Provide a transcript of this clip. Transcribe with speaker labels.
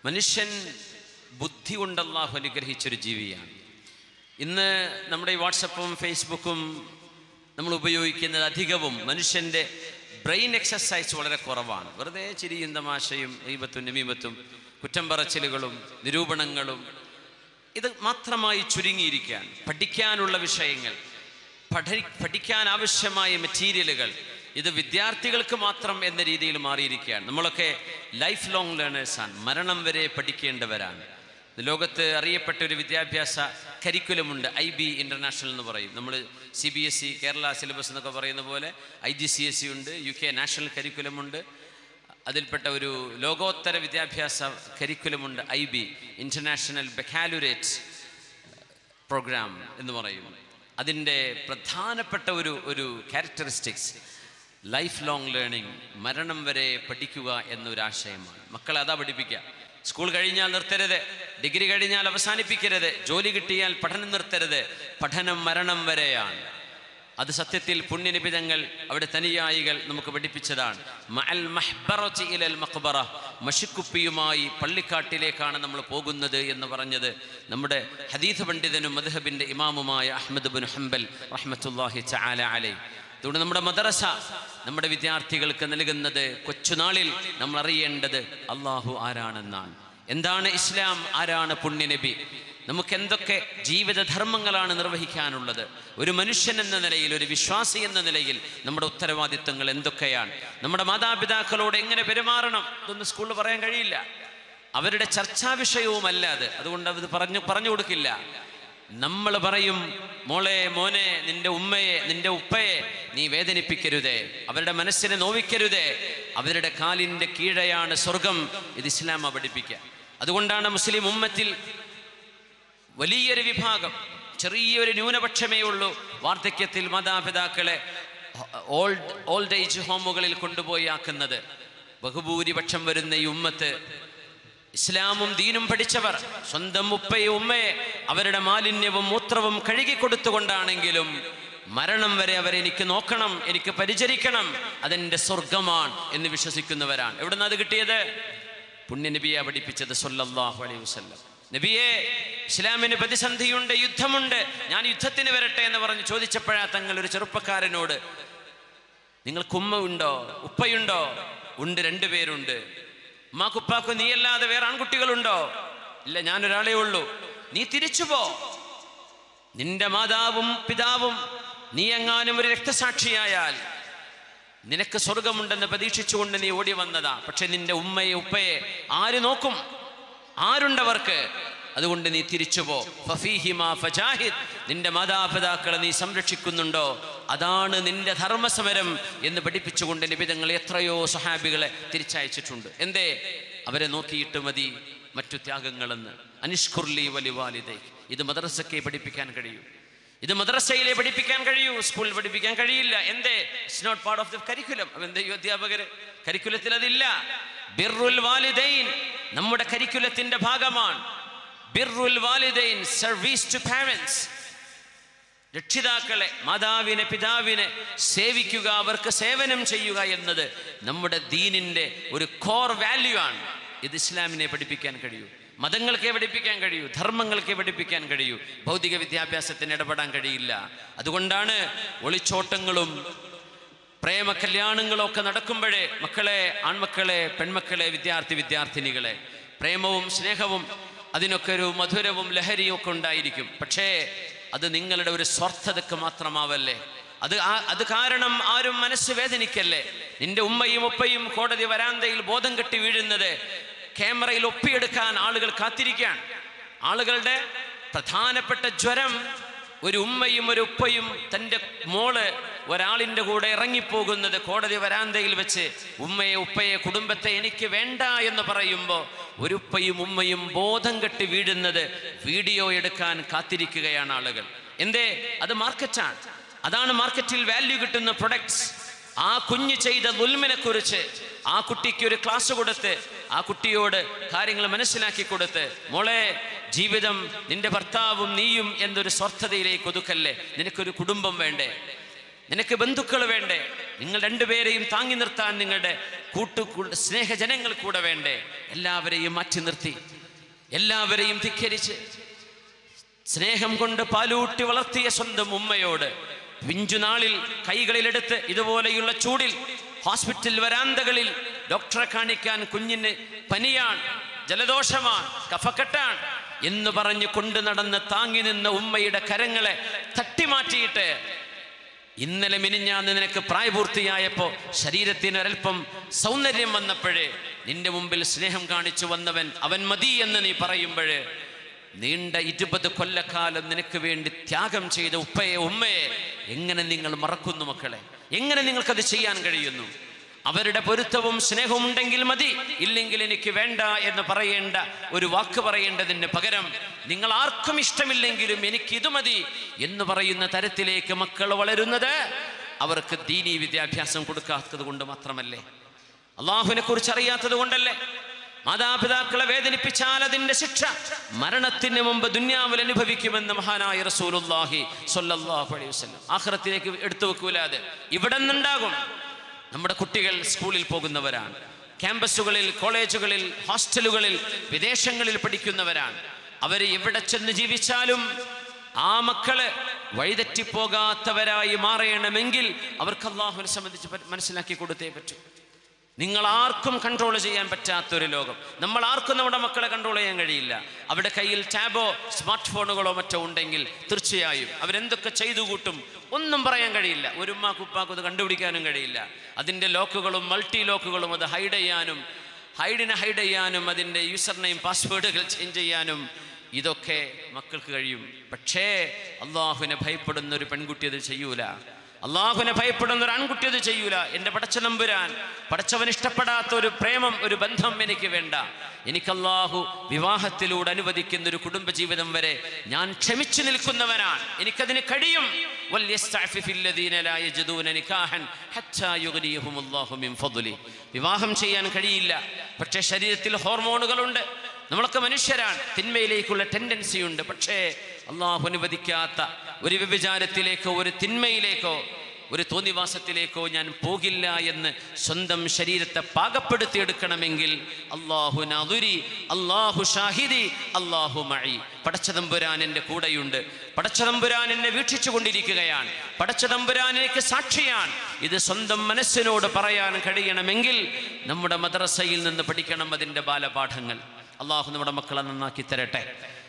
Speaker 1: മനുഷ്യൻ ബുദ്ധി കൊണ്ട് അള്ളാഹു അനുഗ്രഹിച്ചൊരു ജീവിയാണ് ഇന്ന് നമ്മുടെ ഈ വാട്സപ്പും ഫേസ്ബുക്കും നമ്മൾ ഉപയോഗിക്കുന്നത് അധികവും മനുഷ്യൻ്റെ ബ്രെയിൻ എക്സസൈസ് വളരെ കുറവാണ് വെറുതെ ചിരിയും തമാശയും ഈപത്തും നമീമത്തും കുറ്റം പറച്ചിലുകളും നിരൂപണങ്ങളും ഇത് മാത്രമായി ചുരുങ്ങിയിരിക്കുകയാണ് പഠിക്കാനുള്ള വിഷയങ്ങൾ പഠി പഠിക്കാൻ ആവശ്യമായ മെറ്റീരിയലുകൾ ഇത് വിദ്യാർത്ഥികൾക്ക് മാത്രം എന്ന രീതിയിൽ മാറിയിരിക്കുകയാണ് നമ്മളൊക്കെ ലൈഫ് ലോങ് ലേണേഴ്സാണ് മരണം വരെ പഠിക്കേണ്ടവരാണ് ലോകത്ത് അറിയപ്പെട്ട ഒരു വിദ്യാഭ്യാസ കരിക്കുലമുണ്ട് ഐ ബി ഇൻ്റർനാഷണൽ എന്ന് പറയും നമ്മൾ C B S E Kerala syllabus എന്നൊക്കെ പറയുന്ന പോലെ I G C S E ഉണ്ട് യു കെ നാഷണൽ കരിക്കുലമുണ്ട് അതിൽപ്പെട്ട ഒരു ലോകോത്തര വിദ്യാഭ്യാസ കരിക്കുലമുണ്ട് I B international baccalaureate programme എന്ന് പറയും അതിൻ്റെ പ്രധാനപ്പെട്ട ഒരു ഒരു ക്യാരക്ടറിസ്റ്റിക്സ് ലൈഫ് ലോങ് ലേണിംഗ് മരണം വരെ പഠിക്കുക എന്നൊരാശയമാണ് മക്കളെ അതാ പഠിപ്പിക്കുക സ്കൂൾ കഴിഞ്ഞാൽ നിർത്തരുത് ഡിഗ്രി കഴിഞ്ഞാൽ അവസാനിപ്പിക്കരുത് ജോലി കിട്ടിയാൽ പഠനം നിർത്തരുത് പഠനം മരണം വരെയാണ് അത് സത്യത്തിൽ പുണ്യനിബിതങ്ങൾ അവിടെ തനിയായികൾ നമുക്ക് പഠിപ്പിച്ചതാണ് മഅൽ മഹ്ബറത്തി ഇലൽ മഖ്ബറ മഷിക്കുപ്പിയുമായി പള്ളിക്കാട്ടിലേക്കാണ് നമ്മൾ പോകുന്നത് എന്ന് പറഞ്ഞത് നമ്മുടെ ഹദീഥ് പണ്ഡിതനും മദ്ഹബിൻ്റെ ഇമാമുമായ അഹ്മദ് ബിൻ ഹംബൽ റഹ്മത്തുല്ലാഹി ചാല അലൈ അതുകൊണ്ട് നമ്മുടെ മദ്രസ നമ്മുടെ വിദ്യാർത്ഥികൾക്ക് നൽകുന്നത് കൊച്ചുനാളിൽ നമ്മൾ അറിയേണ്ടത് അള്ളാഹു ആരാണെന്നാണ് എന്താണ് ഇസ്ലാം ആരാണ് പുണ്യനബി നമുക്ക് എന്തൊക്കെ ജീവിതധർമ്മങ്ങളാണ് നിർവഹിക്കാനുള്ളത് ഒരു മനുഷ്യൻ എന്ന നിലയിൽ ഒരു വിശ്വാസി എന്ന നിലയിൽ നമ്മുടെ ഉത്തരവാദിത്തങ്ങൾ എന്തൊക്കെയാണ് നമ്മുടെ മാതാപിതാക്കളോട് എങ്ങനെ പെരുമാറണം ഇതൊന്നും സ്കൂളിൽ പറയാൻ കഴിയില്ല അവരുടെ ചർച്ചാ വിഷയവുമല്ല അത് അതുകൊണ്ട് അത് പറഞ്ഞു പറഞ്ഞു കൊടുക്കില്ല നമ്മൾ പറയും മോളെ മോനെ നിന്റെ ഉമ്മയെ നിന്റെ ഉപ്പയെ നീ വേദനിപ്പിക്കരുതേ അവരുടെ മനസ്സിനെ നോവിക്കരുതേ അവരുടെ കാലിൻ്റെ കീഴെയാണ് സ്വർഗം ഇത് ഇസ്ലാമ പഠിപ്പിക്കുക അതുകൊണ്ടാണ് മുസ്ലിം ഉമ്മത്തിൽ വലിയൊരു വിഭാഗം ചെറിയൊരു ന്യൂനപക്ഷമേ ഉള്ളൂ വാർദ്ധക്യത്തിൽ മാതാപിതാക്കളെ ഓൾഡ് ഓൾഡ് ഏജ് ഹോമുകളിൽ കൊണ്ടുപോയി ആക്കുന്നത് ബഹുഭൂരിപക്ഷം വരുന്ന ഈ ഉമ്മത്ത് ഇസ്ലാമും ദീനും പഠിച്ചവർ സ്വന്തം ഉപ്പയും ഉമ്മയെ അവരുടെ മാലിന്യവും മൂത്രവും കഴുകി കൊടുത്തുകൊണ്ടാണെങ്കിലും മരണം വരെ അവരെ എനിക്ക് നോക്കണം എനിക്ക് പരിചരിക്കണം അതെന്റെ സ്വർഗമാണ് എന്ന് വിശ്വസിക്കുന്നവരാണ് എവിടുന്ന് അത് കിട്ടിയത് പുണ്യനബിയെ പഠിപ്പിച്ചത് സൊല്ലാഹു അലൈഹി വസല്ലം നബിയെ ഇസ്ലാമിന് പ്രതിസന്ധിയുണ്ട് യുദ്ധമുണ്ട് ഞാൻ യുദ്ധത്തിന് വരട്ടെ എന്ന് പറഞ്ഞ് ചോദിച്ചപ്പോഴാ തങ്ങൾ ഒരു ചെറുപ്പക്കാരനോട് നിങ്ങൾക്ക് ഉമ്മ ഉണ്ടോ ഉപ്പയുണ്ടോ ഉണ്ട് രണ്ടുപേരുണ്ട് ഉമ്മാക്കുപ്പാക്കു നീയല്ലാതെ വേറെ ആൺകുട്ടികളുണ്ടോ ഇല്ല ഞാനൊരാളേ ഉള്ളൂ നീ തിരിച്ചു പോ നിന്റെ മാതാവും പിതാവും നീ എങ്ങാനും ഒരു രക്തസാക്ഷിയായാൽ നിനക്ക് സ്വർഗമുണ്ടെന്ന് പ്രതീക്ഷിച്ചുകൊണ്ട് നീ ഓടി വന്നതാ പക്ഷെ നിന്റെ ഉമ്മയെ ഉപ്പയെ ആര് നോക്കും ആരുണ്ടവർക്ക് അതുകൊണ്ട് നീ തിരിച്ചുപോ ഫഫീഹിമ ഫജാഹിദ് നിന്റെ മാതാപിതാക്കളെ നീ സംരക്ഷിക്കുന്നുണ്ടോ അതാണ് നിന്റെ ധർമ്മസമരം എന്ന് പഠിപ്പിച്ചുകൊണ്ട് നിബിതങ്ങൾ എത്രയോ സഹാബികളെ തിരിച്ചയച്ചിട്ടുണ്ട് എന്തേ അവരെ നോക്കിയിട്ട് മതി മറ്റു ത്യാഗങ്ങളെന്ന് അനിഷ്കുർലി വലിവാലിതേ ഇത് മദ്രസക്കെ പഠിപ്പിക്കാൻ കഴിയൂ ഇത് മദ്രസയിലെ പഠിപ്പിക്കാൻ കഴിയൂ സ്കൂളിൽ പഠിപ്പിക്കാൻ കഴിയില്ല എന്തേ it's not part of the curriculum എന്തേ ഈ അധ്യാപകര് കരിക്കുലത്തിൽ അതില്ല ബിർറുൽ വാലിദൈൻ നമ്മുടെ കരിക്കുലത്തിന്റെ ഭാഗമാണ് ബിർറുൽ വാലിദൈൻ സർവീസ് ടു പാരൻസ് രക്ഷിതാക്കളെ മാതാവിനെ പിതാവിനെ സേവിക്കുക അവർക്ക് സേവനം ചെയ്യുക എന്നത് നമ്മുടെ ദീനിന്റെ ഒരു കോർ വാല്യൂ ആണ് ഇത് ഇസ്ലാമിനെ പഠിപ്പിക്കാൻ കഴിയൂ മതങ്ങൾക്കേ പഠിപ്പിക്കാൻ കഴിയൂ ധർമ്മങ്ങൾക്കേ പഠിപ്പിക്കാൻ കഴിയൂ ഭൗതിക വിദ്യാഭ്യാസത്തിന് ഇടപെടാൻ കഴിയില്ല അതുകൊണ്ടാണ് ഒളിച്ചോട്ടങ്ങളും പ്രേമ കല്യാണങ്ങളും ഒക്കെ നടക്കുമ്പോഴേ മക്കളെ ആൺമക്കളെ പെൺമക്കളെ വിദ്യാർത്ഥി വിദ്യാർത്ഥിനികളെ പ്രേമവും സ്നേഹവും അതിനൊക്കെ ഒരു മധുരവും ലഹരിയും ഒക്കെ ഉണ്ടായിരിക്കും പക്ഷേ അത് നിങ്ങളുടെ ഒരു സ്വാർത്ഥതക്ക് മാത്രമാവല്ലേ അത് ആ- അത് കാരണം ആരും മനസ്സ് വേദനിക്കല്ലേ നിന്റെ ഉമ്മയും ഉപ്പയും കോടതി വരാന്തയിൽ ബോധം കെട്ടി വീഴുന്നത് ക്യാമറയിൽ ഒപ്പിയെടുക്കാൻ ആളുകൾ കാത്തിരിക്കുകയാണ് ആളുകളുടെ പ്രധാനപ്പെട്ട ജ്വരം ഒരു ഉമ്മയും ഒരു ഉപ്പയും തൻ്റെ മോള് ഒരാളിൻ്റെ കൂടെ ഇറങ്ങിപ്പോകുന്നത് കോടതി വരാന്തയിൽ വെച്ച് ഉമ്മയെ ഉപ്പയെ കുടുംബത്തെ എനിക്ക് വേണ്ട എന്ന് പറയുമ്പോൾ ഒരു ഉപ്പയും ഉമ്മയും ബോധം കെട്ടി വീഴുന്നത് വീഡിയോ എടുക്കാൻ കാത്തിരിക്കുകയാണ് ആളുകൾ എന്തേ അത് മാർക്കറ്റാണ് അതാണ് മാർക്കറ്റിൽ വാല്യൂ കിട്ടുന്ന പ്രൊഡക്ട്സ് ആ കുഞ്ഞ് ചെയ്ത ദുൽമിനെ കുറിച്ച് ആ കുട്ടിക്ക് ഒരു ക്ലാസ് കൊടുത്ത് ആ കുട്ടിയോട് കാര്യങ്ങൾ മനസ്സിലാക്കി കൊടുത്ത് മോളെ ജീവിതം നിന്റെ ഭർത്താവും നീയും എന്നൊരു സ്വാർത്ഥതയിലേക്ക് ഒതുക്കല്ലേ നിനക്കൊരു കുടുംബം വേണ്ടേ നിനക്ക് ബന്ധുക്കൾ വേണ്ടേ നിങ്ങൾ രണ്ടുപേരെയും താങ്ങി നിർത്താൻ നിങ്ങളുടെ കൂട്ടു കൂ- സ്നേഹജനങ്ങൾ കൂടെ വേണ്ടേ എല്ലാവരെയും മാറ്റി നിർത്തി എല്ലാവരെയും ധിക്കരിച്ച് സ്നേഹം കൊണ്ട് പാലൂട്ടി വളർത്തിയ സ്വന്തം ഉമ്മയോട് പിഞ്ചുനാളിൽ കൈകളിലെടുത്ത് ഇതുപോലെയുള്ള ചൂടിൽ ഹോസ്പിറ്റൽ വരാന്തകളിൽ ഡോക്ടറെ കാണിക്കാൻ കുഞ്ഞിന് പനിയാൻ ജലദോഷമാൻ കഫക്കെട്ടാൻ എന്ന് പറഞ്ഞ് കൊണ്ടു നടന്ന് താങ്ങി നിന്ന ഉമ്മയുടെ കരങ്ങളെ തട്ടിമാറ്റിയിട്ട് ഇന്നലെ മിനിഞ്ഞാന്ന് നിനക്ക് പ്രായപൂർത്തിയായപ്പോൾ ശരീരത്തിന് ഒരൽപ്പം സൗന്ദര്യം വന്നപ്പോഴേ നിന്റെ മുമ്പിൽ സ്നേഹം കാണിച്ചു വന്നവൻ അവൻ മതി എന്ന് നീ പറയുമ്പോഴേ നീണ്ട ഇരുപത് കൊല്ലക്കാലം നിനക്ക് വേണ്ടി ത്യാഗം ചെയ്ത ഉപ്പയെ ഉമ്മയെ എങ്ങനെ നിങ്ങൾ മറക്കുന്നു മക്കളെ എങ്ങനെ നിങ്ങൾക്കത് ചെയ്യാൻ കഴിയുന്നു അവരുടെ പൊരുത്തവും സ്നേഹവും ഉണ്ടെങ്കിൽ മതി ഇല്ലെങ്കിൽ എനിക്ക് വേണ്ട എന്ന് പറയേണ്ട ഒരു വാക്ക് പറയേണ്ടതിന് പകരം നിങ്ങൾ ആർക്കും ഇഷ്ടമില്ലെങ്കിലും എനിക്ക് ഇത് മതി എന്ന് പറയുന്ന തരത്തിലേക്ക് മക്കൾ വളരുന്നത് അവർക്ക് ദീനീ വിദ്യാഭ്യാസം കൊടുക്കാത്തത് കൊണ്ട് മാത്രമല്ലേ അള്ളാഹുവിനെ കുറിച്ച് അറിയാത്തത് കൊണ്ടല്ലേ മാതാപിതാക്കളെ വേദനിപ്പിച്ചാൽ അതിന്റെ ശിക്ഷ മരണത്തിന് മുമ്പ് ദുന്യാവിൽ അനുഭവിക്കുമെന്ന് മഹാനായ റസൂലുള്ളാഹി സ്വല്ലല്ലാഹു അലൈഹി വസല്ലം ആഖിറത്തിലേക്ക് എടുത്തു വെക്കൂല അത് ഇവിടെ നിന്നുണ്ടാകും നമ്മുടെ കുട്ടികൾ സ്കൂളിൽ പോകുന്നവരാണ് ക്യാമ്പസുകളിൽ കോളേജുകളിൽ ഹോസ്റ്റലുകളിൽ വിദേശങ്ങളിൽ പഠിക്കുന്നവരാണ് അവർ എവിടെ ചെന്ന് ജീവിച്ചാലും ആ മക്കള് വഴിതെറ്റിപ്പോകാത്തവരായി മാറണമെങ്കിൽ അവർക്ക് അള്ളാഹുവിനെ സംബന്ധിച്ച് പ- മനസ്സിലാക്കി കൊടുത്തേ പറ്റൂ നിങ്ങൾ ആർക്കും കൺട്രോൾ ചെയ്യാൻ പറ്റാത്തൊരു ലോകം നമ്മൾ ആർക്കും നമ്മുടെ മക്കളെ കൺട്രോൾ ചെയ്യാൻ കഴിയില്ല അവിടെ കയ്യിൽ ടാബോ സ്മാർട്ട് ഫോണുകളോ മറ്റോ ഉണ്ടെങ്കിൽ തീർച്ചയായും അവരെന്തൊക്കെ ചെയ്തു കൂട്ടും ഒന്നും പറയാൻ കഴിയില്ല ഒരു ഉമ്മാക്കും ഉപ്പാക്കും അത് കണ്ടുപിടിക്കാനും കഴിയില്ല അതിൻ്റെ ലോക്കുകളും മൾട്ടി ലോക്കുകളും അത് ഹൈഡ് ചെയ്യാനും ഹൈഡിനെ ഹൈഡ് ചെയ്യാനും അതിൻ്റെ യൂസർ നെയിം പാസ്വേഡുകൾ ചേഞ്ച് ചെയ്യാനും ഇതൊക്കെ മക്കൾക്ക് കഴിയും പക്ഷേ അള്ളാഹുവിനെ ഭയപ്പെടുന്ന ഒരു പെൺകുട്ടി അത് ചെയ്യൂല അള്ളാഹുവിനെ ഭയപ്പെടുന്ന ഒരു ആൺകുട്ടി അത് ചെയ്യൂല എൻ്റെ പടച്ച നമ്പുരാൻ പടച്ചവൻ ഇഷ്ടപ്പെടാത്ത ഒരു പ്രേമം ഒരു ബന്ധം എനിക്ക് വേണ്ട എനിക്ക് അള്ളാഹു വിവാഹത്തിലൂടെ അനുവദിക്കുന്ന ഒരു കുടുംബജീവിതം വരെ ഞാൻ ക്ഷമിച്ചു നിൽക്കുന്നവനാണ് എനിക്കതിന് കഴിയും വല്യസ്തഅഫിഫി الذين لا يجدون نكاحا حتى يغنيهم الله من فضله. വിവാഹം ചെയ്യാൻ കഴിയില്ല പക്ഷേ ശരീരത്തിൽ ഹോർമോണുകളുണ്ട് നമ്മളൊക്കെ മനുഷ്യരാണ് തിന്മയിലേക്കുള്ള ടെൻഡൻസി ഉണ്ട് പക്ഷേ അള്ളാഹു അനുവദിക്കാത്ത ഒരു വ്യഭിചാരത്തിലേക്കോ ഒരു തിന്മയിലേക്കോ ഒരു തോന്നിവാസത്തിലേക്കോ ഞാൻ പോകില്ല എന്ന് സ്വന്തം ശരീരത്തെ പാകപ്പെടുത്തിയെടുക്കണമെങ്കിൽ അള്ളാഹു നദുരി അള്ളാഹു ഷാഹിദി അള്ളാഹു മഴി പടച്ചതമ്പുരാൻ എൻ്റെ കൂടെയുണ്ട് പടച്ചതമ്പുരാൻ എന്നെ വീക്ഷിച്ചു കൊണ്ടിരിക്കുകയാണ് പടച്ചതമ്പുരാൻ എനിക്ക് സാക്ഷിയാണ് ഇത് സ്വന്തം മനസ്സിനോട് പറയാൻ കഴിയണമെങ്കിൽ നമ്മുടെ മദ്രസയിൽ നിന്ന് പഠിക്കണം അതിൻ്റെ ബാലപാഠങ്ങൾ അള്ളാഹു നമ്മുടെ മക്കളെ നന്നാക്കി തരട്ടെ